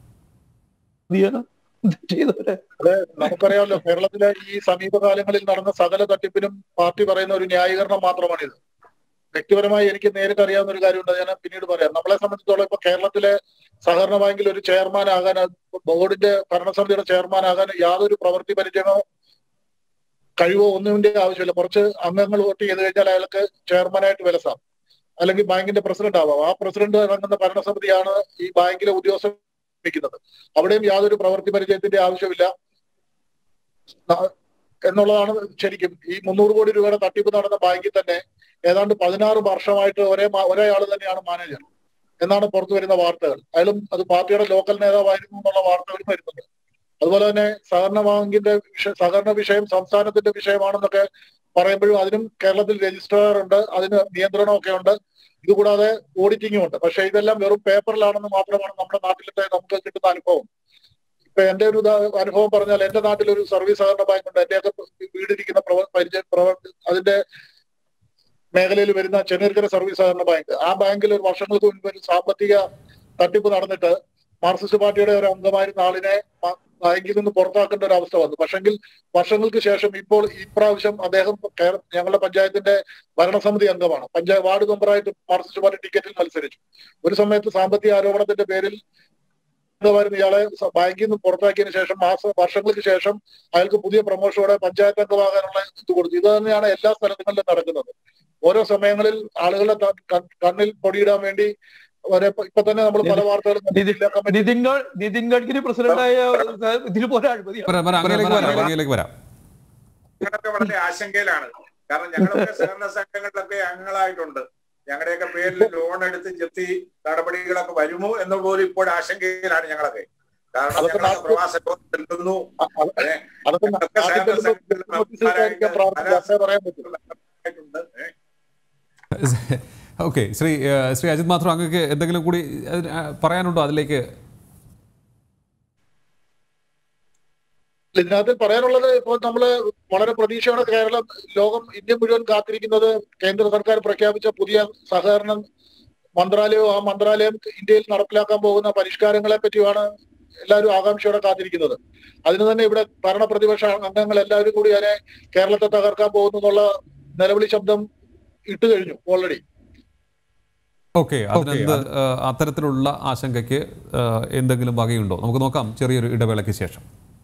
ചെയ്യാനാ? ഇത് ചെയ്തവരെ അത് നമുക്കറിയാമല്ലോ കേരളത്തിലെ ഈ സമീപകാലങ്ങളിൽ നടന്ന സകല തട്ടിപ്പിനും പാർട്ടി പറയുന്ന ഒരു ന്യായീകരണം മാത്രമാണിത് വ്യക്തിപരമായി എനിക്ക് നേരിട്ട് അറിയാവുന്ന ഒരു കാര്യമുണ്ട് അത് ഞാൻ പിന്നീട് പറയാം നമ്മളെ സംബന്ധിച്ചിടത്തോളം ഇപ്പൊ കേരളത്തിലെ സഹകരണ ബാങ്കിൽ ഒരു ചെയർമാൻ ആകാൻ ബോർഡിന്റെ ഭരണസമിതിയുടെ ചെയർമാൻ ആകാൻ യാതൊരു പ്രവൃത്തി പരിചയമോ കഴിവോ ഒന്നിന്റെ ആവശ്യമില്ല കുറച്ച് അംഗങ്ങൾ വോട്ട് ചെയ്ത് കഴിഞ്ഞാൽ അയാൾക്ക് ചെയർമാനായിട്ട് വിലസാം അല്ലെങ്കിൽ ബാങ്കിന്റെ പ്രസിഡന്റ് ആവാം ആ പ്രസിഡന്റ് ഇറങ്ങുന്ന ഭരണസമിതിയാണ് ഈ ബാങ്കിലെ ഉദ്യോഗസ്ഥ നിർമ്മിക്കുന്നത് അവിടെയും യാതൊരു പ്രവൃത്തി പരിചയത്തിന്റെ ആവശ്യമില്ല ന- എന്നുള്ളതാണ് ശരിക്കും ഈ മുന്നൂറ് കോടി രൂപയുടെ തട്ടിപ്പ് നടന്ന ബാങ്കിൽ തന്നെ ഏതാണ്ട് പതിനാറ് വർഷമായിട്ട് ഒരേ മാ- ഒരേ ആള് തന്നെയാണ് മാനേജർ എന്നാണ് പുറത്തു വരുന്ന വാർത്തകൾ അയാളും അത് പാർട്ടിയുടെ ലോക്കൽ നേതാവായിരുന്നു എന്നുള്ള വാർത്തകളും വരുന്നുണ്ട് അതുപോലെ തന്നെ സഹകരണ ബാങ്കിന്റെ വിഷ- സഹകരണ വിഷയം സംസ്ഥാനത്തിന്റെ വിഷയമാണെന്നൊക്കെ പറയുമ്പോഴും അതിനും കേരളത്തിൽ രജിസ്ട്രാർ ഉണ്ട് അതിന് നിയന്ത്രണമൊക്കെ ഉണ്ട് ഇതുകൂടാതെ ഓഡിറ്റിംഗും ഉണ്ട് പക്ഷെ ഇതെല്ലാം വെറും പേപ്പറിലാണെന്ന് മാത്രമാണ് നമ്മുടെ നാട്ടിലത്തെ നമുക്ക് കിട്ടുന്ന അനുഭവം ഇപ്പൊ എന്റെ ഒരു ഉദാ- അനുഭവം പറഞ്ഞാൽ എന്റെ നാട്ടിൽ ഒരു സർവീസ് സഹകരണ ബാങ്ക് ഉണ്ട് എന്റെയൊക്കെ വീടിരിക്കുന്ന പ്രവ- പരിചയ പ്രവ- അതിന്റെ മേഖലയിൽ വരുന്ന ചെന്നീർക്കര സർവീസ് സഹകരണ ബാങ്ക് ആ ബാങ്കിൽ ഒരു വർഷങ്ങൾക്ക് മുൻപ് ഒരു സാമ്പത്തിക തട്ടിപ്പ് നടന്നിട്ട് മാർക്സിസ്റ്റ് പാർട്ടിയുടെ ഒരു അംഗമായിരുന്ന ആളിനെ മ- ബാങ്കിൽ നിന്ന് പുറത്താക്കേണ്ട ഒരു അവസ്ഥ വന്നു പക്ഷെങ്കിൽ വർഷങ്ങൾക്ക് ശേഷം ഇപ്പോൾ ഇപ്രാവശ്യം അദ്ദേഹം കേര- ഞങ്ങളുടെ പഞ്ചായത്തിന്റെ ഭരണസമിതി അംഗമാണ് പഞ്ചായത്ത് വാർഡ് മെമ്പറായിട്ട് മാർക്സിസ്റ്റ് പാർട്ടി ടിക്കറ്റിൽ മത്സരിച്ചു ഒരു സമയത്ത് സാമ്പത്തിക ആരോപണത്തിന്റെ പേരിൽ അംഗമായിരുന്ന ഇയാളെ സ- ബാങ്കിൽ നിന്ന് പുറത്താക്കിയതിനു ശേഷം മാസ വർഷങ്ങൾക്ക് ശേഷം അയാൾക്ക് പുതിയ പ്രൊമോഷനോടെ പഞ്ചായത്ത് അംഗമാകാനുള്ള ഇത് കൊടുത്തു ഇത് തന്നെയാണ് എല്ലാ സ്ഥലങ്ങളിലും നടക്കുന്നത് ഓരോ സമയങ്ങളിൽ ആളുകളുടെ ത- ക- കണ്ണിൽ പൊടിയിടാൻ വേണ്ടി ഒരേ ഇപ്പൊ തന്നെ നമ്മൾ പല വാർത്തകളും കണ്ടു. നിതിൻ- ജില്ലാ കമ്മിറ്റി നിതിൻ ഗഡ് നിതിൻ ഗഡ്കരി പ്രസിഡന്റായ ഇതിന് പോലെ അഴിമതിയാണ് വരാം, വരാം, അങ്ങയിലേക്ക് വരാം അങ്ങയിലേക്ക് വരാം ഞങ്ങളൊക്കെ വളരെ ആശങ്കയിലാണ് കാരണം ഞങ്ങളൊക്കെ സഹകരണ സംഘങ്ങളിലൊക്കെ അംഗങ്ങളായിട്ടുണ്ട് ഞങ്ങളുടെയൊക്കെ പേരിൽ ലോൺ എടുത്ത് ജപ്തി നടപടികളൊക്കെ വരുമോ എന്ന് പോലും ഇപ്പോൾ ആശങ്കയിലാണ് ഞങ്ങളൊക്കെ കാരണം അതൊക്കെ ഞങ്ങളൊക്കെ നാട്ടിൽ- പ്രവാസ ലോൺ നൽകുന്നു അ- അ- ഏ, അതൊക്കെ ഞങ്ങളൊക്കെ നാട്ടിൽ സഹകരണ ചെല്ലുമ്പോൾ സംഘങ്ങളിൽ നോട്ടീസ് കിട്ടാതിരിക്കാൻ പ്രാർത്ഥിക്കുക അതേ പറയാൻ പറ്റും ആയിട്ടുണ്ട് ഏ. ഓക്കെ ശ്രീ ആ, ശ്രീ അജിത് മാത്രം അങ്ങക്ക് എന്തെങ്കിലും കൂടി അതിന്, ആ, പറയാനുണ്ടോ അതിലേക്ക് ഇതിനകത്ത് പറയാനുള്ളത് ഇപ്പോൾ നമ്മള് വളരെ പ്രതീക്ഷയോടെ കേരളം ലോകം ഇന്ത്യ മുഴുവൻ കാത്തിരിക്കുന്നത് കേന്ദ്ര സർക്കാർ പ്രഖ്യാപിച്ച പുതിയ സഹകരണ മന്ത്രാലയവും ആ മന്ത്രാലയം ഇന്ത്യയിൽ നടപ്പിലാക്കാൻ പോകുന്ന പരിഷ്കാരങ്ങളെ പറ്റിയാണ് എല്ലാവരും ആകാംക്ഷയോടെ കാത്തിരിക്കുന്നത് അതിന് തന്നെ ഇവിടെ ഭരണ പ്രതിപക്ഷ അംഗങ്ങൾ എല്ലാവരും കൂടി അതിനെ കേരളത്തെ തകർക്കാൻ പോകുന്നു എന്നുള്ള നിലവിളി ശബ്ദം ഇട്ട് കഴിഞ്ഞു ഓൾറെഡി ഓക്കെ അതിനെന്ത് ആ, അത്തരത്തിലുള്ള ആശങ്കയ്ക്ക് ആ, എന്തെങ്കിലും വകയുണ്ടോ നമുക്ക് നോക്കാം ചെറിയൊരു ഇടവേളയ്ക്ക് ശേഷം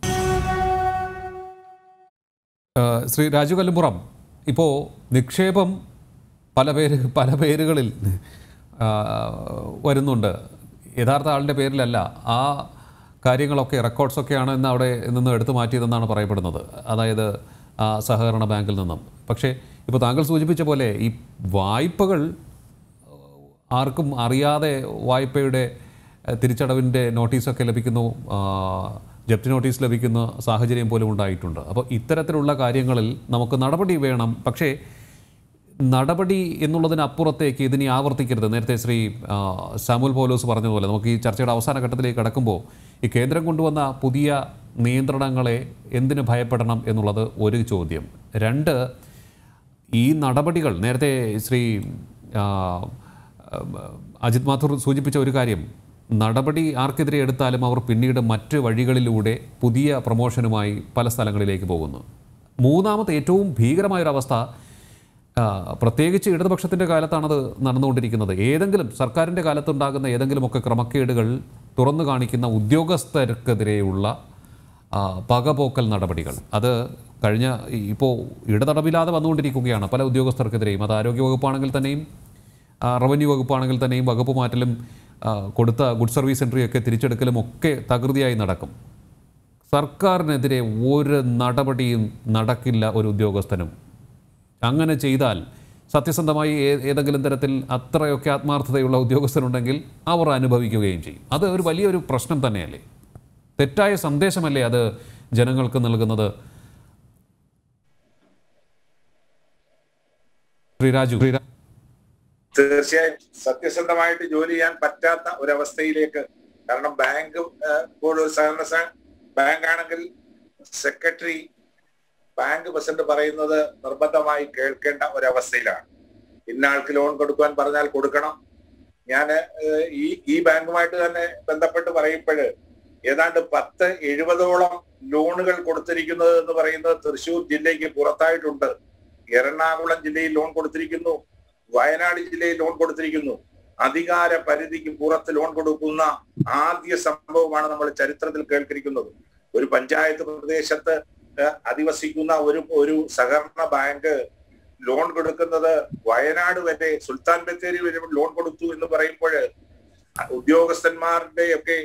ആ, ശ്രീ രാജു കല്ലുംപുറം ഇപ്പോൾ നിക്ഷേപം പല പേര് പല പേരുകളിൽ ആ, വരുന്നുണ്ട് യഥാർത്ഥ ആളുടെ പേരിലല്ല ആ കാര്യങ്ങളൊക്കെ റെക്കോർഡ്സൊക്കെയാണ് ഇന്ന് അവിടെ നിന്ന് എടുത്തു മാറ്റിയതെന്നാണ് പറയപ്പെടുന്നത് അതായത് ആ സഹകരണ ബാങ്കിൽ നിന്നും പക്ഷേ ഇപ്പോൾ താങ്കൾ സൂചിപ്പിച്ച പോലെ ഈ വായ്പകൾ ആർക്കും അറിയാതെ വായ്പയുടെ എഹ്, തിരിച്ചടവിൻ്റെ നോട്ടീസൊക്കെ ലഭിക്കുന്നു ആ, ജപ്തി നോട്ടീസ് ലഭിക്കുന്ന സാഹചര്യം പോലും ഉണ്ടായിട്ടുണ്ട് അപ്പോൾ ഇത്തരത്തിലുള്ള കാര്യങ്ങളിൽ നമുക്ക് നടപടി വേണം പക്ഷേ നടപടി എന്നുള്ളതിനപ്പുറത്തേക്ക് ഇതിനി ആവർത്തിക്കരുത് നേരത്തെ ശ്രീ ആ, സാമുൽ പോലോസ് പറഞ്ഞതുപോലെ നമുക്ക് ഈ ചർച്ചയുടെ അവസാന ഘട്ടത്തിലേക്ക് കടക്കുമ്പോൾ ഈ കേന്ദ്രം കൊണ്ടുവന്ന പുതിയ നിയന്ത്രണങ്ങളെ എന്തിനു ഭയപ്പെടണം എന്നുള്ളത് ഒരു ചോദ്യം രണ്ട് ഈ നടപടികൾ നേരത്തെ ശ്രീ ആ, അജിത് മാഥുർ സൂചിപ്പിച്ച ഒരു കാര്യം നടപടി ആർക്കെതിരെ എടുത്താലും അവർ പിന്നീട് മറ്റ് വഴികളിലൂടെ പുതിയ പ്രൊമോഷനുമായി പല സ്ഥലങ്ങളിലേക്ക് പോകുന്നു മൂന്നാമത്തെ ഏറ്റവും ഭീകരമായൊരവസ്ഥ ആ, പ്രത്യേകിച്ച് ഇടതുപക്ഷത്തിൻ്റെ കാലത്താണത് നടന്നുകൊണ്ടിരിക്കുന്നത് ഏതെങ്കിലും സർക്കാരിൻ്റെ കാലത്തുണ്ടാകുന്ന ഏതെങ്കിലുമൊക്കെ ക്രമക്കേടുകൾ തുറന്നു കാണിക്കുന്ന ഉദ്യോഗസ്ഥർക്കെതിരെയുള്ള ആ, പകപോക്കൽ നടപടികൾ അത് കഴിഞ്ഞ ഇപ്പോൾ ഇടതടവില്ലാതെ വന്നുകൊണ്ടിരിക്കുകയാണ് പല ഉദ്യോഗസ്ഥർക്കെതിരെയും അത് ആരോഗ്യ വകുപ്പാണെങ്കിൽ തന്നെയും ആ, റവന്യൂ വകുപ്പാണെങ്കിൽ തന്നെയും വകുപ്പ് മാറ്റലും ആ, കൊടുത്ത ഗുഡ് സർവീസ് എൻട്രിയൊക്കെ തിരിച്ചെടുക്കലും ഒക്കെ തകൃതിയായി നടക്കും സർക്കാരിനെതിരെ ഒരു നടപടിയും നടക്കില്ല ഒരു ഉദ്യോഗസ്ഥനും അങ്ങനെ ചെയ്താൽ സത്യസന്ധമായി ഏ- ഏതെങ്കിലും തരത്തിൽ അത്രയൊക്കെ ആത്മാർത്ഥതയുള്ള ഉദ്യോഗസ്ഥരുണ്ടെങ്കിൽ അവർ അനുഭവിക്കുകയും ചെയ്യും അത് ഒരു വലിയൊരു പ്രശ്നം തന്നെയല്ലേ തെറ്റായ സന്ദേശമല്ലേ അത് ജനങ്ങൾക്ക് നൽകുന്നത് ശ്രീരാജു ശ്രീരാ തീർച്ചയായും സത്യസന്ധമായിട്ട് ജോലി ചെയ്യാൻ പറ്റാത്ത ഒരവസ്ഥയിലേക്ക് കാരണം ബാങ്ക് ഏഹ്, ഇപ്പോൾ ഒരു സഹകരണ സംഘ- ബാങ്ക് ആണെങ്കിൽ സെക്രട്ടറി ബാങ്ക് പ്രസിഡന്റ് പറയുന്നത് നിർബന്ധമായി കേൾക്കേണ്ട ഒരവസ്ഥയിലാണ് ഇന്ന ആൾക്ക് ലോൺ കൊടുക്കുവാൻ പറഞ്ഞാൽ കൊടുക്കണം ഞാൻ ഈ ഈ ബാങ്കുമായിട്ട് തന്നെ ബന്ധപ്പെട്ട് പറയുമ്പോൾ ഏതാണ്ട് പത്ത് എഴുപതോളം ലോണുകൾ കൊടുത്തിരിക്കുന്നത് എന്ന് പറയുന്നത് തൃശൂർ ജില്ലയ്ക്ക് പുറത്തായിട്ടുണ്ട് എറണാകുളം ജില്ലയിൽ ലോൺ കൊടുത്തിരിക്കുന്നു വയനാട് ജില്ലയിൽ ലോൺ കൊടുത്തിരിക്കുന്നു അധികാര പരിധിക്ക് പുറത്ത് ലോൺ കൊടുക്കുന്ന ആദ്യ സംഭവമാണ് നമ്മൾ ചരിത്രത്തിൽ കേൾക്കിരിക്കുന്നത് ഒരു പഞ്ചായത്ത് പ്രദേശത്ത് ഏഹ്, അധിവസിക്കുന്ന ഒരു ഒരു സഹകരണ ബാങ്ക് ലോൺ കൊടുക്കുന്നത് വയനാട് വരെ സുൽത്താൻ ബത്തേരി വരെ ലോൺ കൊടുത്തു എന്ന് പറയുമ്പോൾ ഉദ്യോഗസ്ഥന്മാരുടെ ഒക്കെ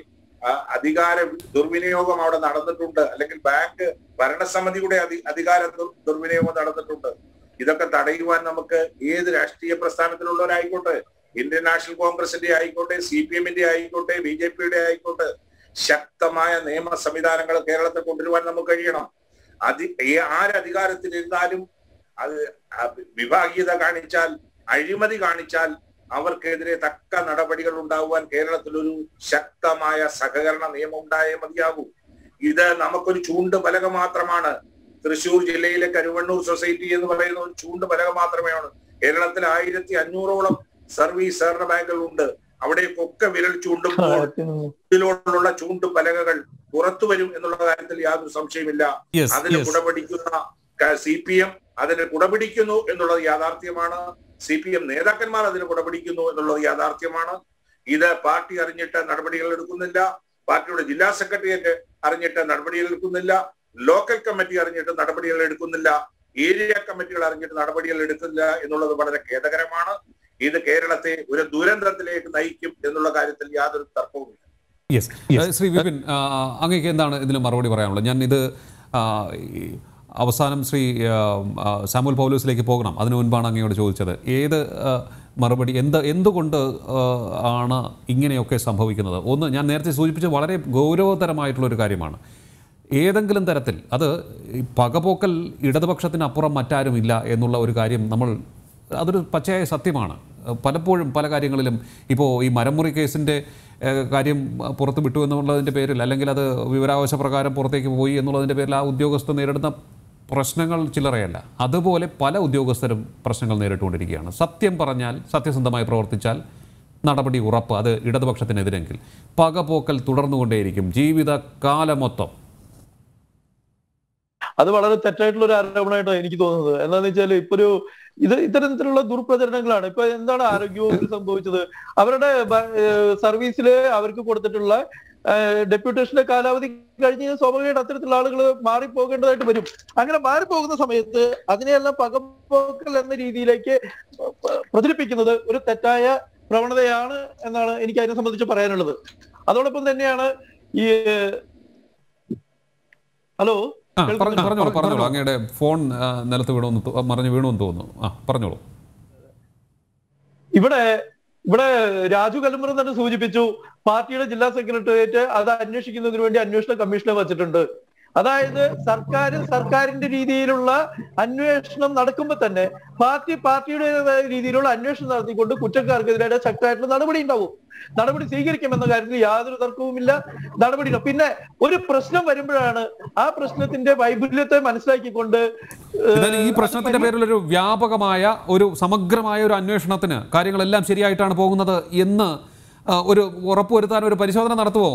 ആ, അധികാര ദുർവിനിയോഗം അവിടെ നടന്നിട്ടുണ്ട് അല്ലെങ്കിൽ ബാങ്ക് ഭരണസമിതിയുടെ അധി അധികാര ദുർ- ദുർവിനിയോഗം നടന്നിട്ടുണ്ട് ഇതൊക്കെ തടയുവാൻ നമുക്ക് ഏത് രാഷ്ട്രീയ പ്രസ്ഥാനത്തിലുള്ളവരായിക്കോട്ടെ ഇന്ത്യൻ നാഷണൽ കോൺഗ്രസിന്റെ ആയിക്കോട്ടെ സി പി എമ്മിന്റെ ആയിക്കോട്ടെ ബി ജെ പിയുടെ ആയിക്കോട്ടെ ശക്തമായ നിയമ സംവിധാനങ്ങൾ കേരളത്തിൽ കൊണ്ടുവരുവാൻ നമുക്ക് കഴിയണം അതി ഏ- ആരധികാരത്തിലിരുന്നാലും അത് ആ വിഭാഗീയത കാണിച്ചാൽ അഴിമതി കാണിച്ചാൽ അവർക്കെതിരെ തക്ക നടപടികൾ ഉണ്ടാകുവാൻ കേരളത്തിൽ ഒരു ശക്തമായ സഹകരണ നിയമം ഉണ്ടായേ മതിയാകൂ ഇത് നമുക്കൊരു ചൂണ്ട് പലക മാത്രമാണ് തൃശൂർ ജില്ലയിലെ കരുവണ്ണൂർ സൊസൈറ്റി എന്ന് പറയുന്ന ഒരു ചൂണ്ട് പലക മാത്രമേയാണ് കേരളത്തിൽ ആയിരത്തി അഞ്ഞൂറോളം സർവീസ് സഹകരണ ബാങ്കുകൾ ഉണ്ട് അവിടേക്കൊക്കെ വിരൽ ചൂണ്ടുമ്പോൾ ഇതിലോടുള്ള ചൂണ്ട് പലകകൾ പുറത്തു വരും എന്നുള്ള കാര്യത്തിൽ യാതൊരു സംശയമില്ല യെസ് അതിന് യെസ് കുടപിടിക്കുന്ന സി പി എം അതിന് കുടപിടിക്കുന്നു എന്നുള്ളത് യാഥാർത്ഥ്യമാണ് സി പി എം നേതാക്കന്മാർ അതിന് കുടപിടിക്കുന്നു എന്നുള്ളത് യാഥാർത്ഥ്യമാണ് ഇത് പാർട്ടി അറിഞ്ഞിട്ട് നടപടികൾ എടുക്കുന്നില്ല പാർട്ടിയുടെ ജില്ലാ സെക്രട്ടേറിയറ്റ് അറിഞ്ഞിട്ട് നടപടികൾ എടുക്കുന്നില്ല ലോക്കൽ കമ്മിറ്റി അറിഞ്ഞിട്ട് നടപടികൾ എടുക്കുന്നില്ല ഏരിയ കമ്മിറ്റികൾ അറിഞ്ഞിട്ട് നടപടികൾ എടുക്കുന്നില്ല എന്നുള്ളത് വളരെ ഖേദകരമാണ് ഇത് കേരളത്തെ ഒരു ദുരന്തത്തിലേക്ക് നയിക്കും എന്നുള്ള കാര്യത്തിൽ യാതൊരു തർക്കവുമില്ല യെസ് ശ്രീ വിപിൻ ആ, അങ്ങേക്ക് എന്താണ് ഇതിന് മറുപടി പറയാനുള്ളത് ഞാൻ ഇത് ആ, ഈ അവസാനം ശ്രീ ആ, ആ, സാമുൽ പൗലോസിലേക്ക് പോകണം അതിനു മുൻപാണ് അങ്ങയോട് ചോദിച്ചത് ഏത് ആ, മറുപടി എന്ത് എന്തുകൊണ്ട് ആ, ആണ് ഇങ്ങനെയൊക്കെ സംഭവിക്കുന്നത് ഒന്ന് ഞാൻ നേരത്തെ സൂചിപ്പിച്ച വളരെ ഗൗരവതരമായിട്ടുള്ളൊരു കാര്യമാണ് ഏതെങ്കിലും തരത്തിൽ അത് ഈ പകപോക്കൽ ഇടതുപക്ഷത്തിനപ്പുറം മറ്റാരുമില്ല എന്നുള്ള ഒരു കാര്യം നമ്മൾ അതൊരു പച്ചയായ സത്യമാണ് പലപ്പോഴും പല കാര്യങ്ങളിലും ഇപ്പോൾ ഈ മരമുറി കേസിൻ്റെ ഏഹ്, കാര്യം പുറത്ത് വിട്ടു എന്നുള്ളതിൻ്റെ പേരിൽ അല്ലെങ്കിൽ അത് വിവരാവകാശ പ്രകാരം പുറത്തേക്ക് പോയി എന്നുള്ളതിൻ്റെ പേരിൽ ആ ഉദ്യോഗസ്ഥർ നേരിടുന്ന പ്രശ്നങ്ങൾ ചില്ലറയല്ല അതുപോലെ പല ഉദ്യോഗസ്ഥരും പ്രശ്നങ്ങൾ നേരിട്ടുകൊണ്ടിരിക്കുകയാണ് സത്യം പറഞ്ഞാൽ സത്യസന്ധമായി പ്രവർത്തിച്ചാൽ നടപടി ഉറപ്പ് അത് ഇടതുപക്ഷത്തിനെതിരെങ്കിൽ പകപോക്കൽ തുടർന്നുകൊണ്ടേയിരിക്കും ജീവിതകാലം മൊത്തം അത് വളരെ തെറ്റായിട്ടുള്ള ഒരു ആരോപണമായിട്ടാണ് എനിക്ക് തോന്നുന്നത് എന്താന്ന് വെച്ചാൽ ഇപ്പൊ ഒരു ഇത് ഇത്തരത്തിലുള്ള ദുർപ്രചരണങ്ങളാണ് ഇപ്പൊ എന്താണ് ആരോഗ്യവകുപ്പിൽ സംഭവിച്ചത് അവരുടെ ബ- ഏഹ് സർവീസില് അവർക്ക് കൊടുത്തിട്ടുള്ള ഏഹ് ഡെപ്യൂട്ടേഷന്റെ കാലാവധി കഴിഞ്ഞ് സ്വാഭാവികമായിട്ട് അത്തരത്തിലുള്ള ആളുകൾ മാറിപ്പോകേണ്ടതായിട്ട് വരും അങ്ങനെ മാറിപ്പോകുന്ന സമയത്ത് അതിനെയെല്ലാം പകപ്പോക്കൽ എന്ന രീതിയിലേക്ക് പ- പ്രചരിപ്പിക്കുന്നത് ഒരു തെറ്റായ പ്രവണതയാണ് എന്നാണ് എനിക്ക് അതിനെ സംബന്ധിച്ച് പറയാനുള്ളത് അതോടൊപ്പം തന്നെയാണ് ഈ ഹലോ ആ പറഞ്ഞു പറഞ്ഞോളൂ പറഞ്ഞോളൂ അങ്ങയുടെ ഫോൺ ആ, നിലത്ത് വീണു മറിഞ്ഞു വീണു എന്ന് തോന്നുന്നു ആ പറഞ്ഞോളൂ ഇവിടെ ഇവിടെ രാജു കലമ്പറ തന്നെ സൂചിപ്പിച്ചു പാർട്ടിയുടെ ജില്ലാ സെക്രട്ടേറിയറ്റ് അത് അന്വേഷിക്കുന്നതിന് വേണ്ടി അന്വേഷണ കമ്മീഷനെ വച്ചിട്ടുണ്ട് അതായത് സർക്കാർ സർക്കാരിന്റെ രീതിയിലുള്ള അന്വേഷണം നടക്കുമ്പോൾ തന്നെ പാർട്ടി പാർട്ടിയുടേതായ രീതിയിലുള്ള അന്വേഷണം നടത്തിക്കൊണ്ട് കുറ്റക്കാർക്കെതിരെ ശക്തമായിട്ടുള്ള നടപടി ഉണ്ടാവും നടപടി സ്വീകരിക്കുമെന്ന കാര്യത്തിൽ യാതൊരു തർക്കവുമില്ല നടപടി പിന്നെ ഒരു പ്രശ്നം വരുമ്പോഴാണ് ആ പ്രശ്നത്തിന്റെ വൈപുല്യത്തെ മനസ്സിലാക്കിക്കൊണ്ട് ഏഹ്, എന്തായാലും ഈ പ്രശ്നത്തിന്റെ പേരിൽ ഒരു വ്യാപകമായ ഒരു സമഗ്രമായ ഒരു അന്വേഷണത്തിന് കാര്യങ്ങളെല്ലാം ശരിയായിട്ടാണ് പോകുന്നത് എന്ന് ആ, ഒരു ഉറപ്പുവരുത്താൻ ഒരു പരിശോധന നടത്തുമോ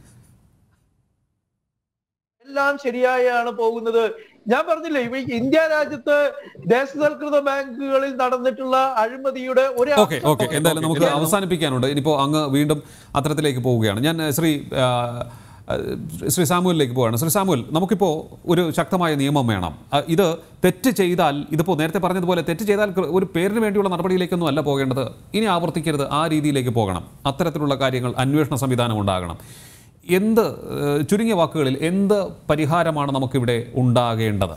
എല്ലാം ശരിയായാണ് പോകുന്നത് ഞാൻ പറഞ്ഞില്ലേ ഇവ ഇന്ത്യ രാജ്യത്ത് ദേശസൽകൃത ബാങ്കുകളിൽ നടന്നിട്ടുള്ള അഴിമതിയുടെ ഒരു ഓക്കെ ഓക്കെ എന്തായാലും നമുക്ക് അവസാനിപ്പിക്കാനുണ്ട് ഇനിയിപ്പോൾ അങ്ങ് വീണ്ടും അത്തരത്തിലേക്ക് പോവുകയാണ് ഞാൻ ഏഹ്, ശ്രീ ആ, ആ, ശ്രീ സാമുവലിലേക്ക് പോവുകയാണ് ശ്രീ സാമുവൽ നമുക്കിപ്പോൾ ഒരു ശക്തമായ നിയമം വേണം ആ, ഇത് തെറ്റ് ചെയ്താൽ ഇതിപ്പോൾ നേരത്തെ പറഞ്ഞതുപോലെ തെറ്റ് ചെയ്താൽ കൃ- ഒരു പേരിന് വേണ്ടിയുള്ള നടപടിയിലേക്കൊന്നും അല്ല പോകേണ്ടത് ഇനി ആവർത്തിക്കരുത് ആ രീതിയിലേക്ക് പോകണം അത്തരത്തിലുള്ള കാര്യങ്ങൾ അന്വേഷണ സംവിധാനം ഉണ്ടാകണം എന്ത് ഏഹ്, ചുരുങ്ങിയ വാക്കുകളിൽ എന്ത് പരിഹാരമാണ് നമുക്കിവിടെ ഉണ്ടാകേണ്ടത്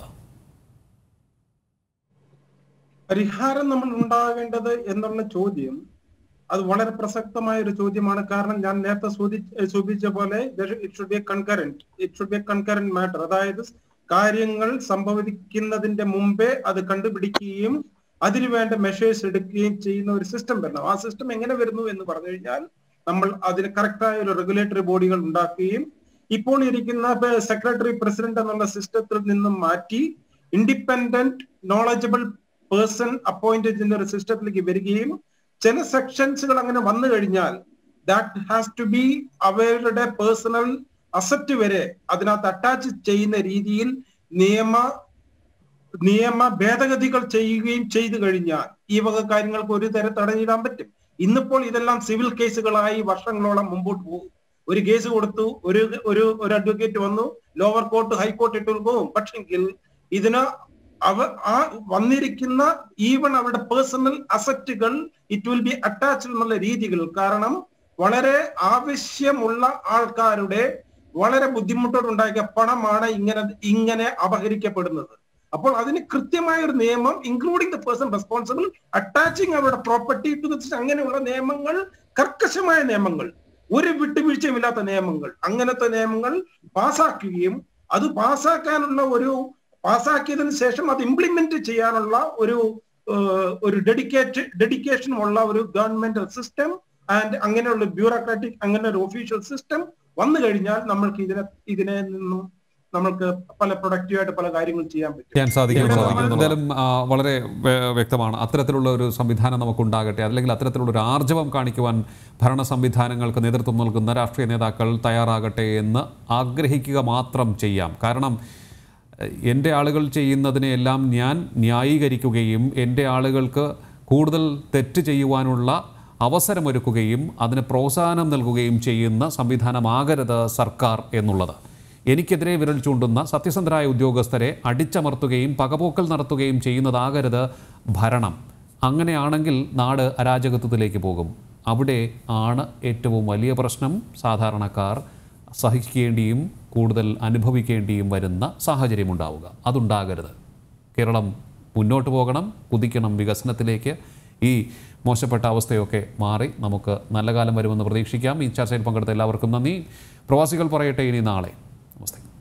പരിഹാരം നമ്മൾ ഉണ്ടാകേണ്ടത് എന്നുള്ള ചോദ്യം അത് വളരെ പ്രസക്തമായ ഒരു ചോദ്യമാണ് കാരണം ഞാൻ നേരത്തെ സൂചി- സൂചിപ്പിച്ച പോലെ it should be concurrent it should be concurrent matter അതായത് കാര്യങ്ങൾ സംഭവിക്കുന്നതിന്റെ മുമ്പേ അത് കണ്ടുപിടിക്കുകയും അതിനുവേണ്ട മെഷേഴ്സ് എടുക്കുകയും ചെയ്യുന്ന ഒരു സിസ്റ്റം വരണം ആ സിസ്റ്റം എങ്ങനെ വരുന്നു എന്ന് പറഞ്ഞു കഴിഞ്ഞാൽ നമ്മൾ അതിന് കറക്റ്റായ ഒരു റെഗുലേറ്ററി ബോഡികൾ ഉണ്ടാക്കുകയും ഇപ്പോൾ ഇരിക്കുന്ന സെക്രട്ടറി പ്രസിഡന്റ് എന്നുള്ള സിസ്റ്റത്തിൽ നിന്നും മാറ്റി ഇൻഡിപെൻഡന്റ് നോളജബിൾ പേഴ്സൺ അപ്പോയിന്റ് ചെയ്യുന്ന ഒരു സിസ്റ്റത്തിലേക്ക് വരികയും ചില സെക്ഷൻസുകൾ അങ്ങനെ വന്നു കഴിഞ്ഞാൽ ദാറ്റ് ഹാസ് ടു ബി അവരുടെ പേഴ്സണൽ അസറ്റ് വരെ അതിനകത്ത് അറ്റാച്ച് ചെയ്യുന്ന രീതിയിൽ നിയമ നിയമ ഭേദഗതികൾ ചെയ്യുകയും ചെയ്തു കഴിഞ്ഞാൽ ഈ വക കാര്യങ്ങൾക്ക് ഒരു തരം തടഞ്ഞിടാൻ പറ്റും ഇന്നിപ്പോൾ ഇതെല്ലാം സിവിൽ കേസുകളായി വർഷങ്ങളോളം മുമ്പോട്ട് പോകും ഒരു കേസ് കൊടുത്തു ഒരു ഒരു ഒരു അഡ്വക്കേറ്റ് വന്നു ലോവർ കോർട്ട് ഹൈക്കോർട്ട് ഇട്ട് പോകും പക്ഷെങ്കിൽ ഇതിന് അവ ആ വന്നിരിക്കുന്ന ഈവൺ അവരുടെ പേഴ്സണൽ അസറ്റുകൾ ഇറ്റ് വിൽ ബി അറ്റാച്ച്ഡ് എന്നുള്ള രീതികൾ കാരണം വളരെ ആവശ്യമുള്ള ആൾക്കാരുടെ വളരെ ബുദ്ധിമുട്ടോടുണ്ടാക്കിയ പണമാണ് ഇങ്ങനെ ഇങ്ങനെ അപഹരിക്കപ്പെടുന്നത് അപ്പോൾ അതിന് കൃത്യമായ ഒരു നിയമം including the person responsible attaching അവരുടെ പ്രോപ്പർട്ടി ടു ദ അങ്ങനെയുള്ള നിയമങ്ങൾ കർക്കശമായ നിയമങ്ങൾ ഒരു വിട്ടുവീഴ്ചയുമില്ലാത്ത നിയമങ്ങൾ അങ്ങനത്തെ നിയമങ്ങൾ പാസാക്കുകയും അത് പാസാക്കാനുള്ള ഒരു പാസാക്കിയതിനു ശേഷം അത് ഇംപ്ലിമെന്റ് ചെയ്യാനുള്ള ഒരു ഏഹ്, ഒരു ഡെഡിക്കേറ്റ് ഡെഡിക്കേഷനുമുള്ള ഒരു ഗവൺമെന്റ് സിസ്റ്റം ആൻഡ് അങ്ങനെയുള്ള ബ്യൂറോക്രാറ്റിക് അങ്ങനെ ഒരു ഒഫീഷ്യൽ സിസ്റ്റം വന്നു കഴിഞ്ഞാൽ നമ്മൾക്ക് ഇതിനെ ഇതിനെ നിന്നും നമ്മൾക്ക് പല പ്രൊഡക്റ്റീവായിട്ട് പല കാര്യങ്ങളും ചെയ്യാൻ പറ്റും ചെയ്യാൻ സാധിക്കും ഇവിടെ സാധിക്കും. നമ്മൾ- എന്തായാലും ആ, വളരെ വ്യ- വ്യക്തമാണ് അത്തരത്തിലുള്ള ഒരു സംവിധാനം നമുക്കുണ്ടാകട്ടെ അല്ലെങ്കിൽ അത്തരത്തിലുള്ള ഒരു ആർജവം കാണിക്കുവാൻ ഭരണ സംവിധാനങ്ങൾക്ക് നേതൃത്വം നൽകുന്ന രാഷ്ട്രീയ നേതാക്കൾ തയ്യാറാകട്ടെ എന്ന് ആഗ്രഹിക്കുക മാത്രം ചെയ്യാം കാരണം എഹ്, എൻ്റെ ആളുകൾ ചെയ്യുന്നതിനെ എല്ലാം ഞാൻ ന്യായീകരിക്കുകയും എൻ്റെ ആളുകൾക്ക് കൂടുതൽ തെറ്റ് ചെയ്യുവാനുള്ള അവസരമൊരുക്കുകയും അതിന് പ്രോത്സാഹനം നൽകുകയും ചെയ്യുന്ന സംവിധാനമാകരുത് സർക്കാർ എന്നുള്ളത് എനിക്കെതിരെ വിരൽ ചൂണ്ടുന്ന സത്യസന്ധരായ ഉദ്യോഗസ്ഥരെ അടിച്ചമർത്തുകയും പകപോക്കൽ നടത്തുകയും ചെയ്യുന്നതാകരുത് ഭരണം അങ്ങനെയാണെങ്കിൽ നാട് അരാജകത്വത്തിലേക്ക് പോകും അവിടെ ആണ് ഏറ്റവും വലിയ പ്രശ്നം സാധാരണക്കാർ സഹിക്കേണ്ടിയും കൂടുതൽ അനുഭവിക്കേണ്ടിയും വരുന്ന സാഹചര്യമുണ്ടാവുക അതുണ്ടാകരുത് കേരളം മുന്നോട്ട് പോകണം കുതിക്കണം വികസനത്തിലേക്ക് ഈ മോശപ്പെട്ട അവസ്ഥയൊക്കെ മാറി നമുക്ക് നല്ല കാലം വരുമെന്ന് പ്രതീക്ഷിക്കാം ഈ ചർച്ചയിൽ പങ്കെടുത്ത എല്ലാവർക്കും നന്ദി പ്രവാസികൾ പറയട്ടെ ഇനി നാളെ നമസ്തേ